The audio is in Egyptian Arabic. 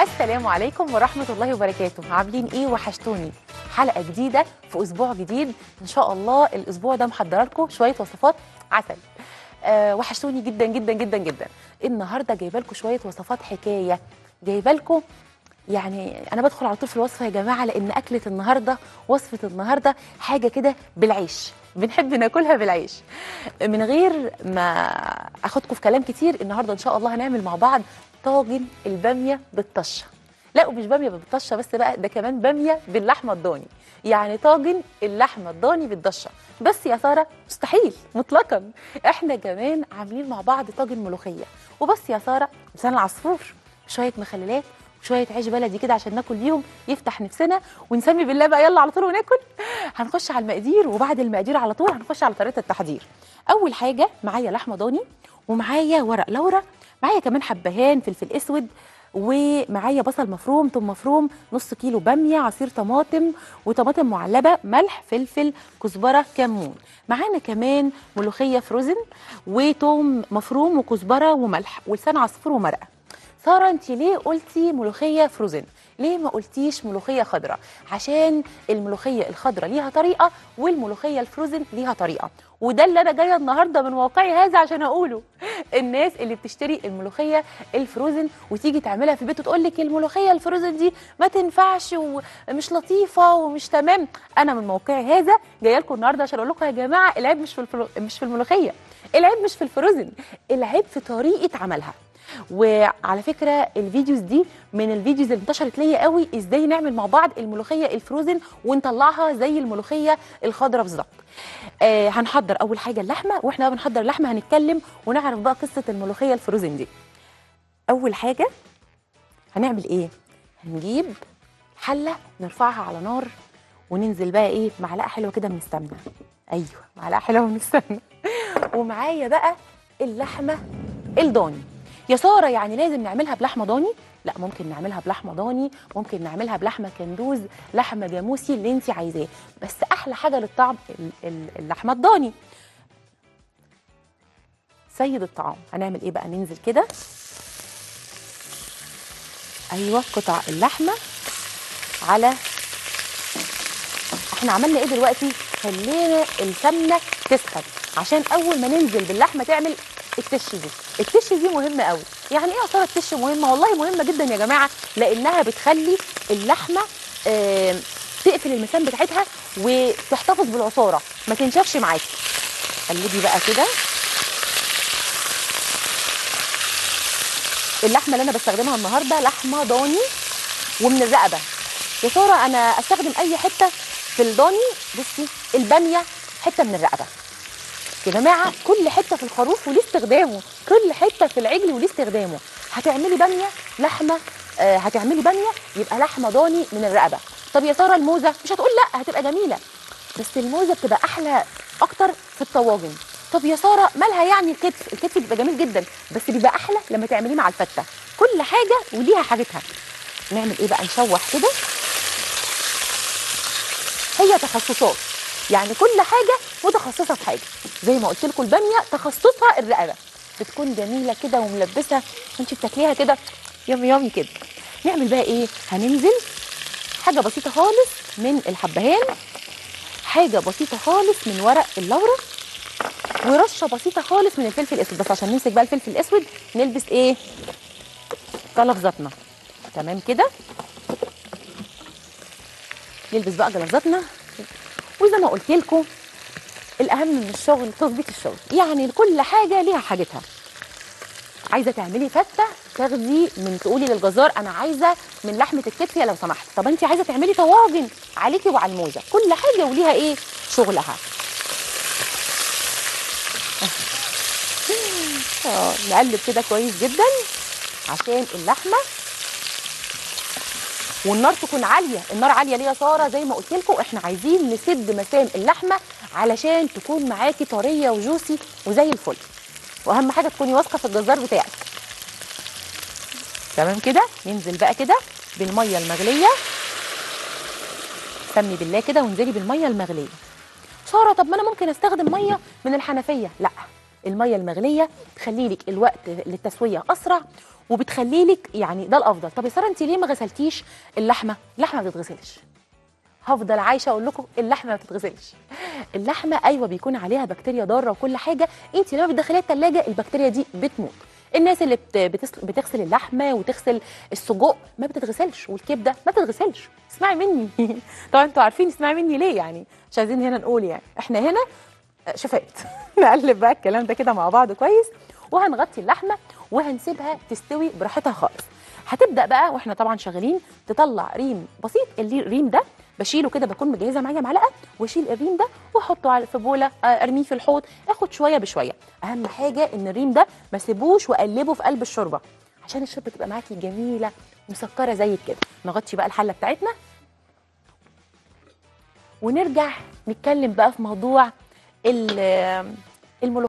السلام عليكم ورحمة الله وبركاته عاملين ايه وحشتوني حلقة جديدة في أسبوع جديد إن شاء الله الأسبوع ده محضرة لكم شوية وصفات عسل أه وحشتوني جدا جدا جدا جدا النهاردة جايبة لكم شوية وصفات حكاية جايبة لكم يعني أنا بدخل على طول في الوصفة يا جماعة لأن أكلة النهاردة وصفة النهاردة حاجة كده بالعيش بنحب ناكلها بالعيش من غير ما اخدكم في كلام كتير النهارده ان شاء الله هنعمل مع بعض طاجن الباميه بالطشه لا ومش باميه بالطشه بس بقى ده كمان باميه باللحمه الضاني يعني طاجن اللحمه الضاني بالضشه بس يا ساره مستحيل مطلقا احنا كمان عاملين مع بعض طاجن ملوخيه وبس يا ساره لسان العصفور شويه مخللات وشويه عيش بلدي كده عشان ناكل بيهم يفتح نفسنا ونسمي بالله بقى يلا على طول وناكل هنخش على المقادير وبعد المقادير على طول هنخش على طريقه التحضير اول حاجه معايا لحمه ضاني ومعايا ورق لورا معايا كمان حبهان فلفل اسود ومعايا بصل مفروم ثوم مفروم نص كيلو باميه عصير طماطم وطماطم معلبه ملح فلفل كزبره كمون معانا كمان ملوخيه فروزن وتوم مفروم وكزبره وملح ولسان عصفور ومرقه ساره انت ليه قلتي ملوخيه فروزن ليه ما قلتيش ملوخيه خضراء عشان الملوخيه الخضراء ليها طريقه والملوخيه الفروزن ليها طريقه وده اللي انا جايه النهارده من واقعي هذا عشان اقوله الناس اللي بتشتري الملوخيه الفروزن وتيجي تعملها في البيت وتقول لك الملوخيه الفروزن دي ما تنفعش ومش لطيفه ومش تمام انا من موقعي هذا جايه لكم النهارده عشان اقول لكم يا جماعه العيب مش في الفلو... مش في الملوخيه العيب مش في الفروزن العيب في طريقه عملها وعلى فكره الفيديوز دي من الفيديوز اللي انتشرت ليا قوي ازاي نعمل مع بعض الملوخيه الفروزن ونطلعها زي الملوخيه الخضراء بالظبط آه هنحضر اول حاجه اللحمه واحنا بنحضر اللحمه هنتكلم ونعرف بقى قصه الملوخيه الفروزن دي اول حاجه هنعمل ايه هنجيب حله نرفعها على نار وننزل بقى ايه معلقه حلوه كده من السمنه ايوه معلقه حلوه من السمنه ومعايا بقى اللحمه الضاني يا ساره يعني لازم نعملها بلحمه ضاني لا ممكن نعملها بلحمه ضاني ممكن نعملها بلحمه كندوز لحمه جاموسي اللي انت عايزاه بس احلى حاجه للطعم اللحمه الضاني سيد الطعام هنعمل ايه بقى ننزل كده ايوه قطع اللحمه على احنا عملنا ايه دلوقتي خلينا السمنه تسخن عشان اول ما ننزل باللحمه تعمل التش دي التش دي مهمه قوي يعني ايه يا ترى التش مهمه والله مهمه جدا يا جماعه لانها بتخلي اللحمه آه تقفل المسام بتاعتها وتحتفظ بالعصاره ما تنشفش معاكي قلبي بقى كده اللحمه اللي انا بستخدمها النهارده لحمه ضاني ومن الرقبه يا ترى انا استخدم اي حته في الضاني بصي الباميه حته من الرقبه يا جماعه كل حته في الخروف وليه استخدامه كل حته في العجل وليه استخدامه هتعملي باميه لحمه آه هتعملي باميه يبقى لحمه ضاني من الرقبه طب يا ساره الموزه مش هتقول لا هتبقى جميله بس الموزه بتبقى احلى اكتر في الطواجن طب يا ساره مالها يعني الكتف الكتف بيبقى جميل جدا بس بيبقى احلى لما تعمليه مع الفته كل حاجه وليها حاجتها نعمل ايه بقى نشوح كده هي تخصصات يعني كل حاجه متخصصه في حاجه زي ما قلت لكم الباميه تخصصها الرقبه بتكون جميله كده وملبسه وانت بتاكليها كده يامي يامي كده نعمل بقى ايه هننزل حاجه بسيطه خالص من الحبهان حاجه بسيطه خالص من ورق اللورا ورشه بسيطه خالص من الفلفل الاسود بس عشان نمسك بقى الفلفل الاسود نلبس ايه جلافزاتنا تمام كده نلبس بقى جلافزاتنا وزي ما قلت لكم الاهم من الشغل تظبيط الشغل يعني كل حاجه ليها حاجتها عايزه تعملي فته تاخدي من تقولي للجزار انا عايزه من لحمه الكتف لو سمحت طب انت عايزه تعملي طواجن عليكي وعلى الموزه كل حاجه وليها ايه شغلها اه نقلب كده كويس جدا عشان اللحمه والنار تكون عاليه النار عاليه ليه يا ساره زي ما قلت لكم احنا عايزين نسد مسام اللحمه علشان تكون معاكي طريه وجوسي وزي الفل واهم حاجه تكوني واثقه في الجزار بتاعك تمام كده ننزل بقى كده بالميه المغليه سمي بالله كده وانزلي بالميه المغليه ساره طب ما انا ممكن استخدم ميه من الحنفيه لا الميه المغليه تخلي لك الوقت للتسويه اسرع وبتخلي لك يعني ده الافضل طب يا ساره انت ليه ما غسلتيش اللحمه اللحمه ما بتتغسلش هفضل عايشه اقول لكم اللحمه ما بتتغسلش اللحمه ايوه بيكون عليها بكتيريا ضاره وكل حاجه انت لما بتدخليها الثلاجه البكتيريا دي بتموت الناس اللي بت- بتس- بتغسل اللحمه وتغسل السجق ما بتتغسلش والكبده ما بتتغسلش اسمعي مني طبعا انتوا عارفين اسمعي مني ليه يعني مش عايزين هنا نقول يعني احنا هنا شفات نقلب بقى الكلام ده كده مع بعض كويس وهنغطي اللحمه وهنسيبها تستوي براحتها خالص هتبدا بقى واحنا طبعا شغالين تطلع ريم بسيط اللي- الريم ده بشيله كده بكون مجهزه معايا معلقه واشيل الريم ده واحطه على في بوله آه، ارميه في الحوض اخد شويه بشويه اهم حاجه ان الريم ده ما سيبوش واقلبه في قلب الشوربه عشان الشوربه تبقى معاكي جميله مسكره زي كده نغطي بقى الحله بتاعتنا ونرجع نتكلم بقى في موضوع ال- الملوخيه